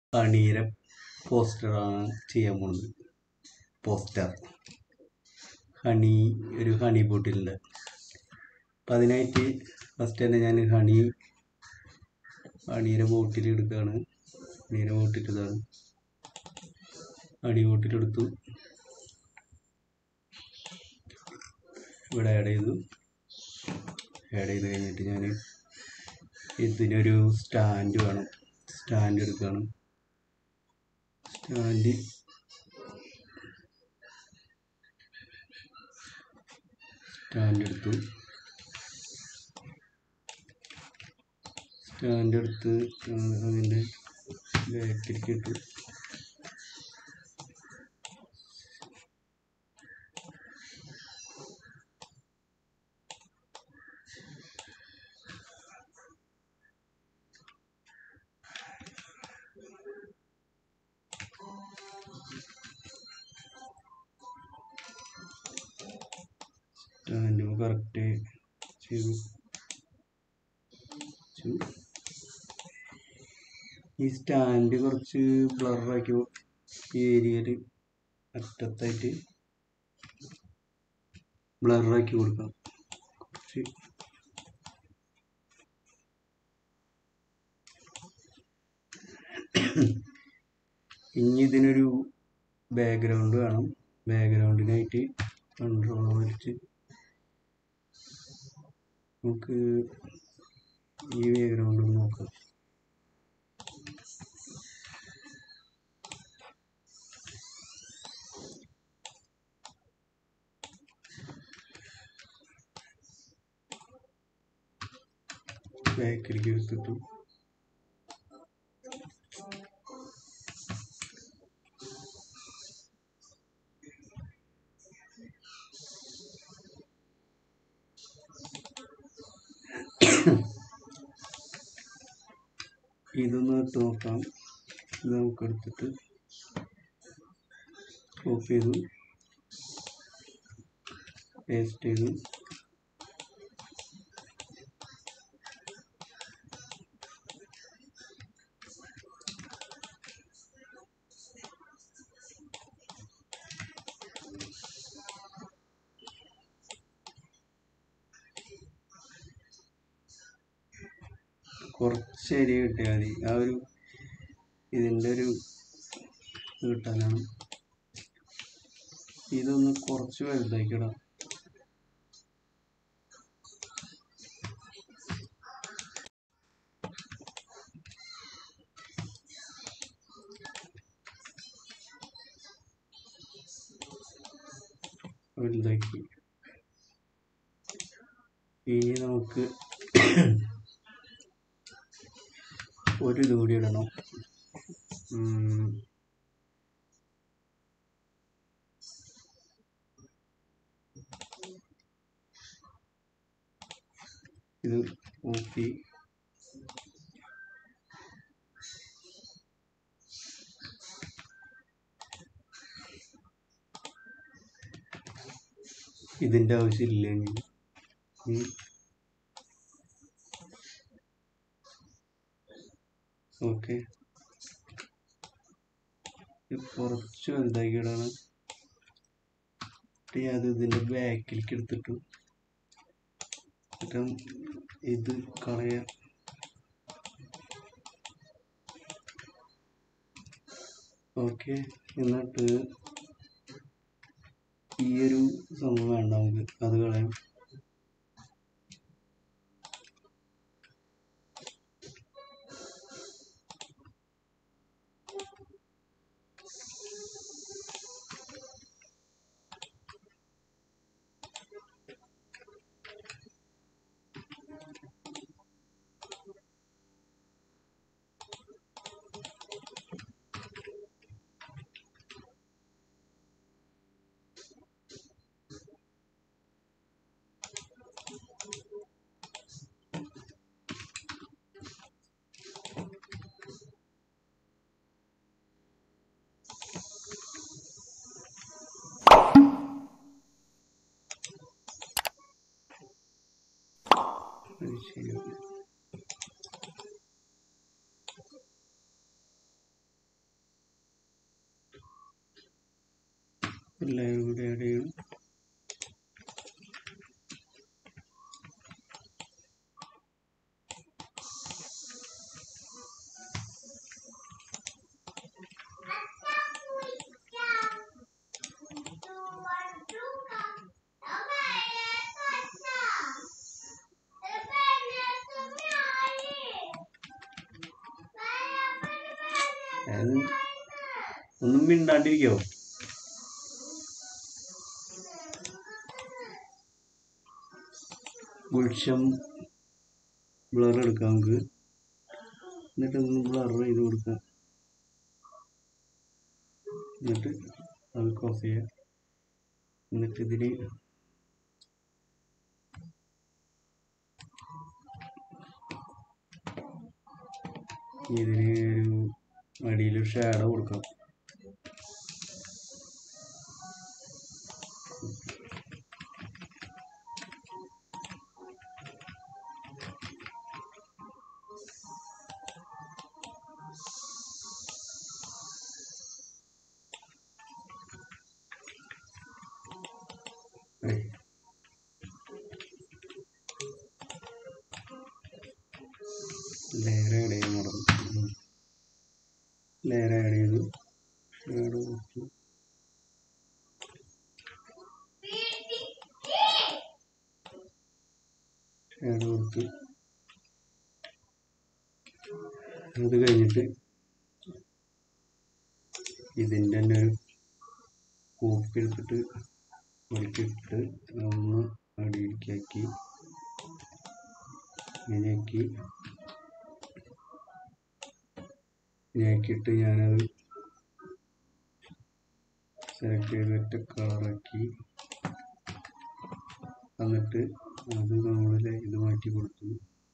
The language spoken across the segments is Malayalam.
ഹണീരെ പോസ്റ്ററാണ് ചെയ്യാൻ പോകുന്നത് പോസ്റ്റർ ഹണി ഒരു ഹണി ബോട്ടിലുണ്ട് അപ്പം അതിനായിട്ട് ഫസ്റ്റ് തന്നെ ഞാൻ ഹണി ഹണീരെ ബോട്ടിൽ എടുക്കുകയാണ് ഹണീരെ ബോട്ടിൽ ഇതാണ് ഹണി ബോട്ടിൽ എടുത്തു ഇവിടെ ആഡ് ചെയ്തു ആഡ് ചെയ്ത് കഴിഞ്ഞിട്ട് ഞാൻ ഇതിനൊരു സ്റ്റാൻഡ് വേണം സ്റ്റാൻഡ് എടുക്കണം സ്റ്റാൻഡ് സ്റ്റാൻഡ് എടുത്തു സ്റ്റാൻഡ് എടുത്ത് അതിൻ്റെ ബാക്കിലേക്ക് ഇട്ടു സ്റ്റാൻഡ് കറക്റ്റ് ചെയ്തു ചെയ്തു. ഈ സ്റ്റാൻഡ് കുറച്ച് ബ്ലറാക്കി ഈ ഏരിയയിൽ അറ്റത്തായിട്ട് ബ്ലറാക്കി കൊടുക്കാം കുറച്ച് ഇനി ഇതിനൊരു ബാക്ക്ഗ്രൗണ്ട് വേണം ബാക്ക്ഗ്രൗണ്ടിനായിട്ട് കൺട്രോൾ വലിച്ച് നമുക്ക് ഈ ബാക്ക്ഗ്രൗണ്ട് നോക്കാം ബാക്കിലേക്ക് എടുത്തിട്ടു ഇതൊന്ന് ഇട്ട് നോക്കാം ഇത് നമുക്ക് എടുത്തിട്ട് ഓഫ് ചെയ്തു പേസ്റ്റ് ചെയ്തു കുറച്ച് അരി കിട്ടിയാൽ മതി ആ ഒരു ഇതിൻ്റെ ഒരു ഇത് കിട്ടാനാണ് ഇതൊന്ന് കുറച്ച് വലുതാക്കിടാം വലുതാക്കി ഇനി നമുക്ക് ഒരു ഇത് കൂടി ഇടണം ഉം. ഇത് നോക്കി ഇതിൻ്റെ ആവശ്യമില്ലെങ്കിൽ ഓക്കെ കുറച്ച് വലുതാക്കിയിടാണ് എന്നിട്ട് അത് ഇതിൻ്റെ ബാക്കിലേക്ക് എടുത്തിട്ടു എന്നിട്ട് ഇത് കളയാം ഓക്കെ എന്നിട്ട് ഈ ഒരു സംഭവം വേണ്ട നമുക്ക് അത് കളയാം അത് ശരിയാവും അത് ഒന്നും മിണ്ടാണ്ടിരിക്കോ ഗുൽഷം ബ്ലർ എടുക്കാം നമുക്ക് എന്നിട്ട് ഒന്ന് ബ്ലർ ചെയ്ത് കൊടുക്കാം എന്നിട്ട് അത് ക്രോസ് ചെയ്യാം എന്നിട്ട് ഇതിന് ഇതിന് ഒരു അടിയിൽ ഷാഡോ കൊടുക്കാം ഏയ്. ലെയർ ആഡ് ചെയ്യാൻ മറന്നു ലെയർ ആഡ് ചെയ്തു ഷാഡോ കൊടുത്തു ഷാഡോ കൊടുത്തു അത് കഴിഞ്ഞിട്ട് ഇതിൻ്റെ തന്നെ ഒരു കോപ്പി എടുത്തിട്ട് ഒരിക്കിട്ട് ഒന്ന് അടിയിലേക്കാക്കി ഇങ്ങനെയാക്കി ഇങ്ങനെയാക്കിയിട്ട് ഞാനത് സെലക്ട് ചെയ്തിട്ട് കളറാക്കി എന്നിട്ട് അത് നമ്മൾ ഇത് മാറ്റി കൊടുത്തു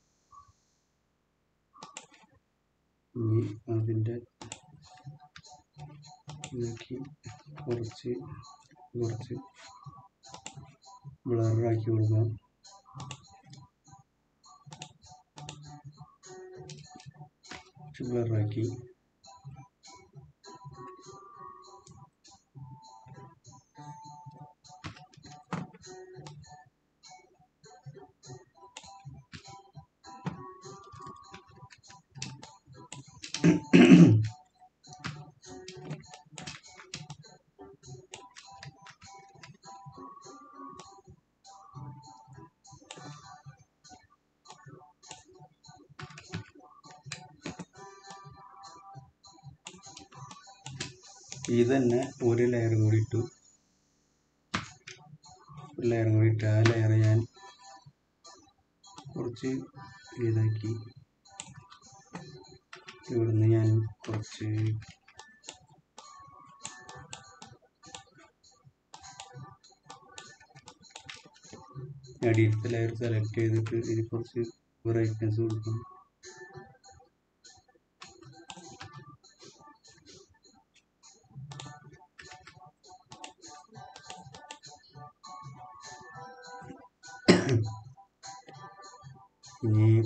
ഇനി അതിൻ്റെ ഇതാക്കി കുറച്ച് കുറച്ച് ബ്ലറാക്കി കൊടുക്കാം കുറച്ച് ബ്ലറാക്കി ഇത് തന്നെ ഒരു ലെയർ കൂടി ഇട്ടു ഒരു ലെയർ കൂടി ഇട്ട് ആ ലെയർ ഞാൻ കുറച്ച് ഇതാക്കി ഇവിടുന്ന് ഞാൻ കുറച്ച് അടിയിലത്തെ ലെയർ സെലക്ട് ചെയ്തിട്ട് ഇതിൽ കുറച്ച് ബ്രൈറ്റ്നസ് കൊടുക്കും ഇനി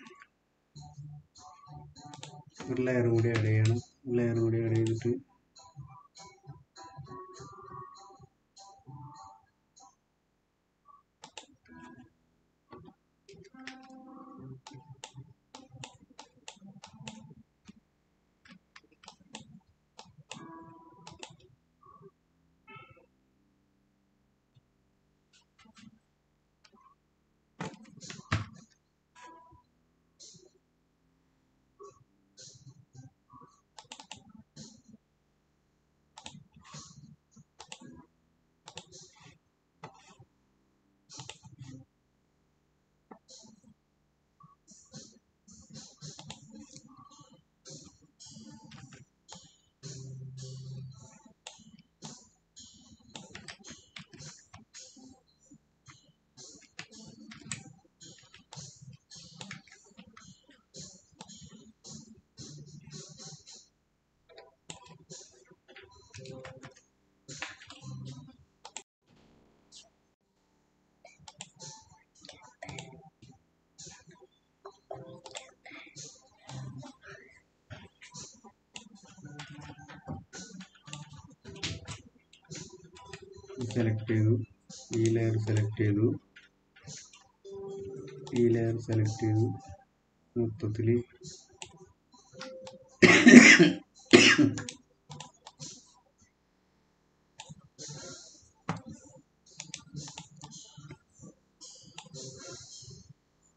ഒരു ലെയർ കൂടി ആഡ് ചെയ്യണം ലെയർ കൂടി ആഡ് ചെയ്തിട്ട് സെലക്ട് ചെയ്തു ഈ ലെയർ സെലക്ട് ചെയ്തു ഈ ലെയർ സെലക്ട് ചെയ്തു മൊത്തത്തിൽ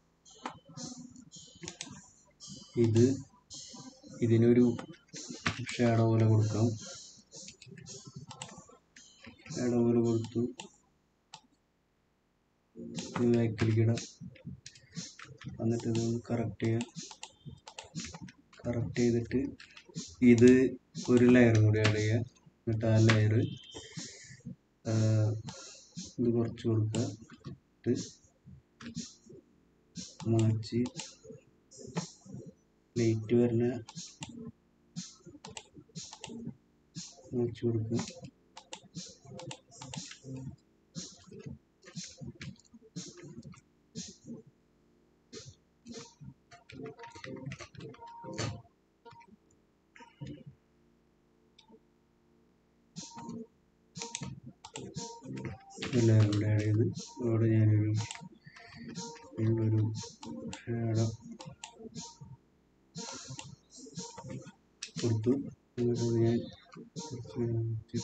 ഇത് ഇതിനൊരു ഷാഡോ പോലെ കൊടുക്കാം ഷാഡോ പോലെ കൊടുത്തു ഇത് ബാക്കിലേക്ക് ഇടാം എന്നിട്ട് ഇത് കറക്റ്റ് ചെയ്യാം കറക്റ്റ് ചെയ്തിട്ട് ഇത് ഒരു ലെയർ കൂടി ആഡ് ചെയ്യുക എന്നിട്ട് ആ ലെയർ ഇത് കുറച്ച് കൊടുക്കുക എന്നിട്ട് മാച്ച് ലൈറ്റ് വരുന്ന മാച്ച് കൊടുക്കുക എല്ലാവരും കൂടെ ആഡ് ചെയ്ത് അവിടെ ഞാനൊരു ഒരു ഷാഡോ കൊടുത്തു എന്നിട്ട് അത് ഞാൻ കുറച്ച്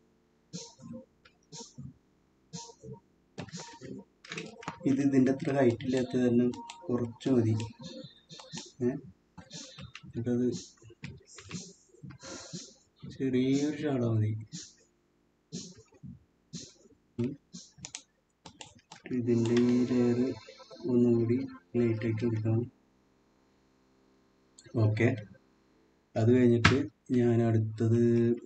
ഇത് ഇതിൻ്റെ അത്ര ഹൈറ്റ് ഇല്ലാത്ത കാരണം കുറച്ച് മതി ഏ എന്നിട്ടത് ചെറിയൊരു ഷാഡോ മതി ഉം. ഇതിൻ്റെ ഈ ലെയർ ഒന്നുകൂടി ലൈറ്റാക്കി കൊടുക്കണം ഓക്കെ അത് കഴിഞ്ഞിട്ട് ഞാൻ അടുത്തത്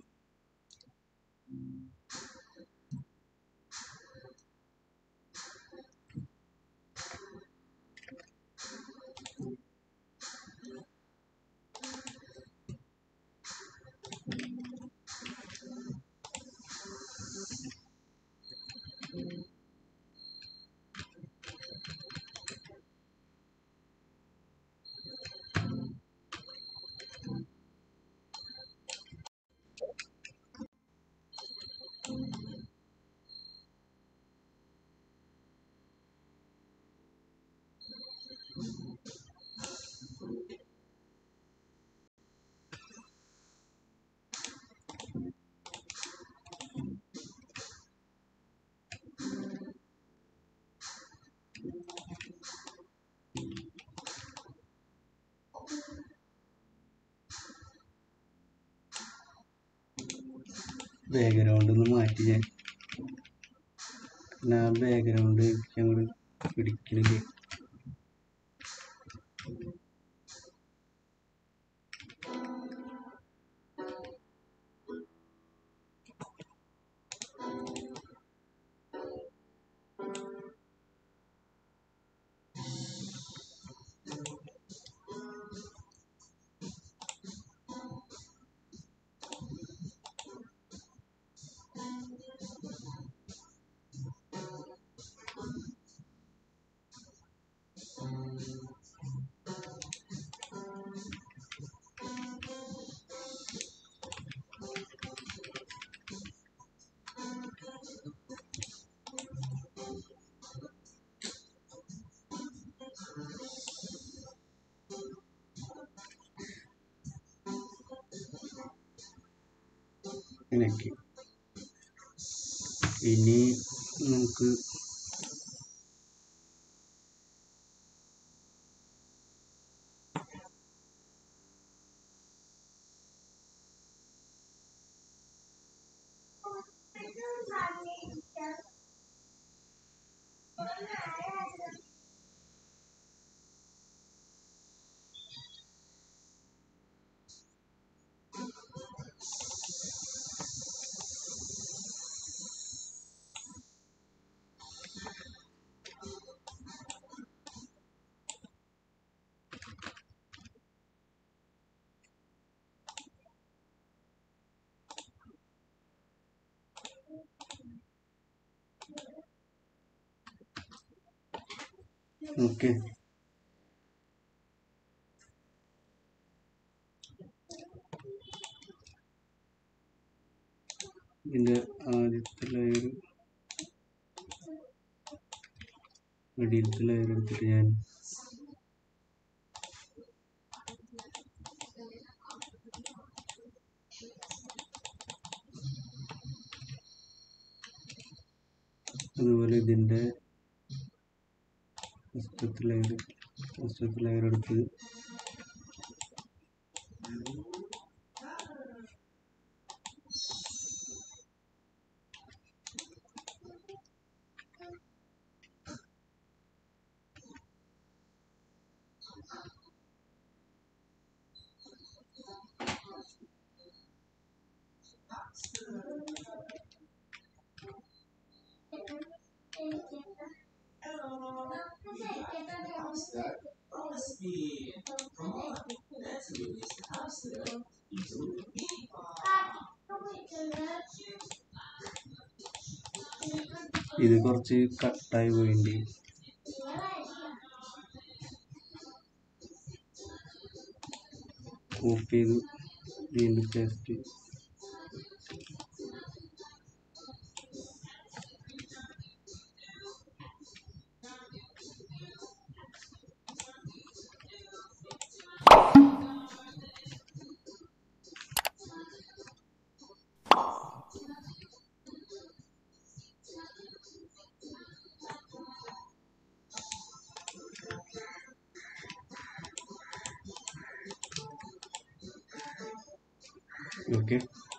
ബാക്ക്ഗ്രൗണ്ട് ഒന്ന് മാറ്റി ഞാൻ കാരണം ആ ബാക്ക്ഗ്രൗണ്ട് എനിക്ക് അങ്ങോട്ട് പിടിക്കണില്ല ഇങ്ങനെയൊക്കെ ഇനി നമുക്ക് ഓക്കെ ഇതിൻ്റെ ആദ്യത്തെ ലെയർ അടിയിലത്തെ ലെയർ എടുത്തിട്ട് ഞാൻ അതുപോലെ ഇതിൻ്റെ ഫസ്റ്റത്തെ ലെയർ ഫസ്റ്റത്തെ ലെയർ എടുത്ത് ഇത് കുറച്ച് കട്ടായി പോയിട്ടുണ്ട് കോപ്പി ചെയ്ത് വീണ്ടും paste okay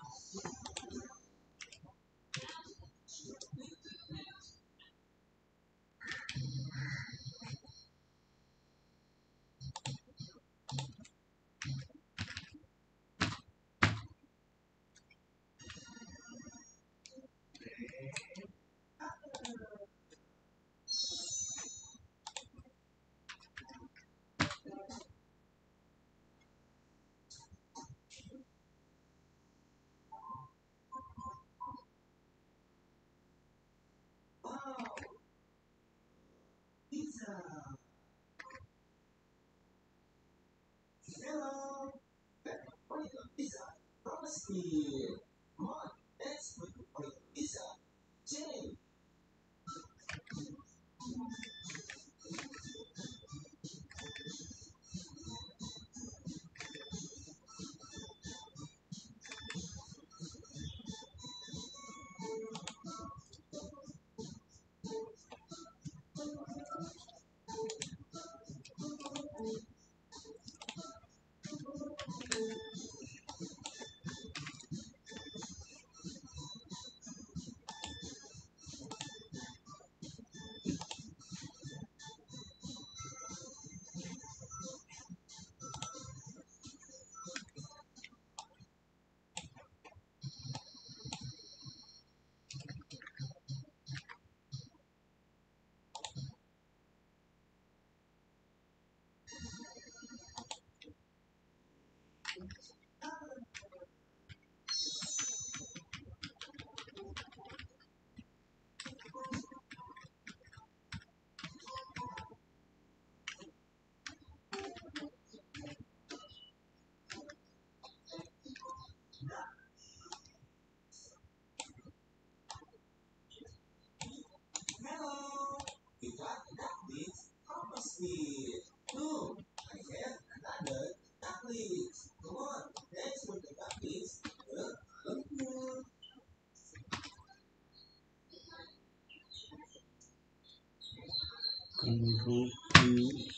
control P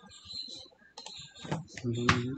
control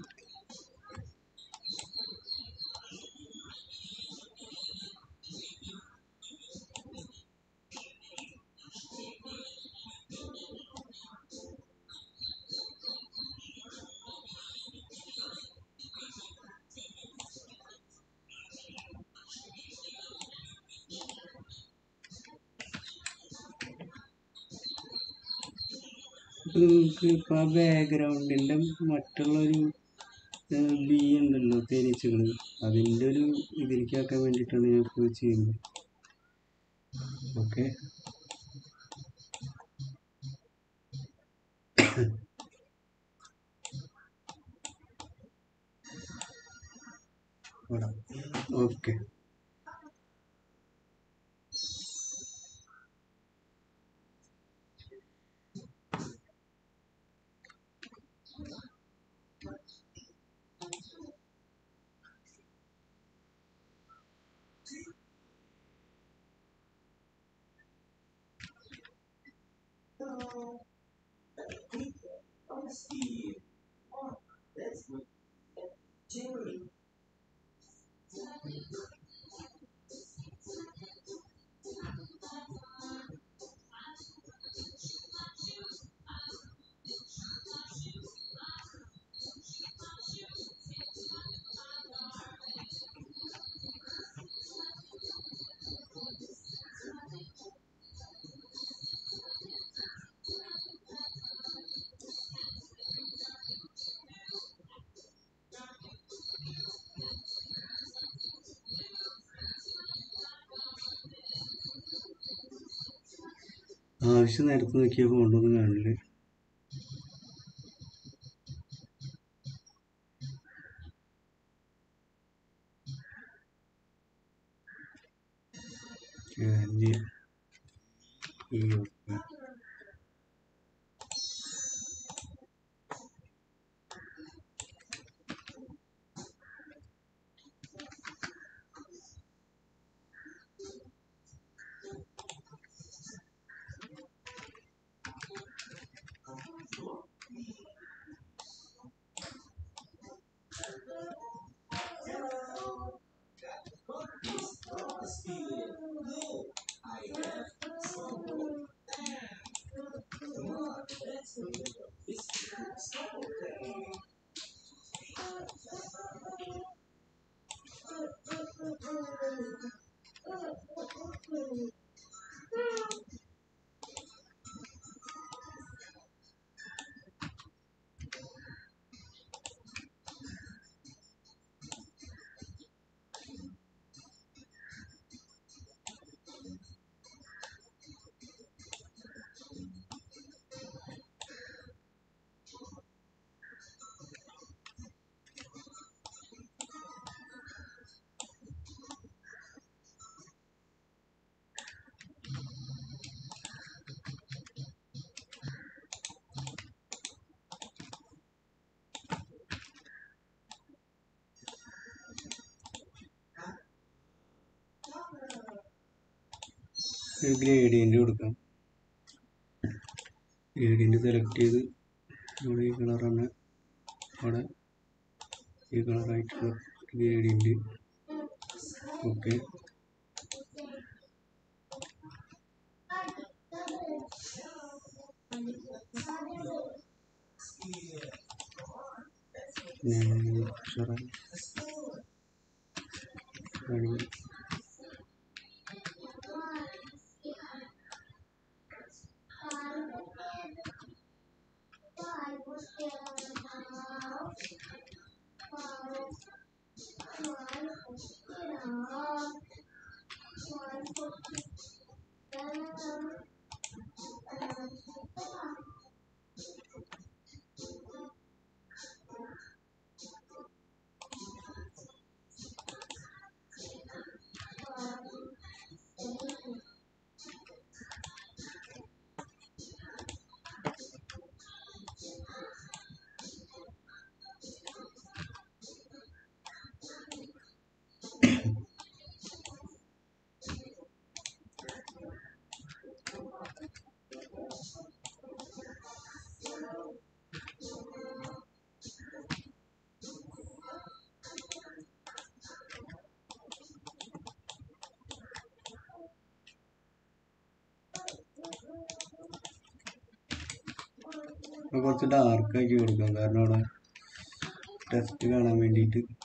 നിങ്ങൾക്ക് ഇപ്പോൾ ആ ബാക്ക്ഗ്രൗണ്ടിൻ്റെ മറ്റുള്ളൊരു ബി ഉണ്ടല്ലോ തേനീച്ചകൾ അതിൻ്റെ ഒരു ഇതിലേക്ക് ആക്കാൻ വേണ്ടിയിട്ടാണ് ഞാൻ ഇപ്പോൾ ചെയ്യുന്നത് ഓക്കെ ഓക്കെ ആവശ്യം നേരത്ത് നോക്കിയാൽ ഫോണ്ടൊന്നും കാണില്ല അഞ്ച് ഈ ഓക്കെ ഒരു ഗ്രേഡിയൻ്റ് കൊടുക്കാം ഗ്രേഡിയൻ്റ് സെലക്ട് ചെയ്ത് ഇവിടെ ഈ കളർ തന്നെ അവിടെ ഈ കളറായിട്ടുള്ള ഗ്രേഡിയൻ്റ് ഓക്കെ കുറച്ച് ഡാർക്ക് ആക്കി കൊടുക്കാം കാരണം അവിടെ ടെസ്റ്റ് കാണാൻ വേണ്ടിയിട്ട്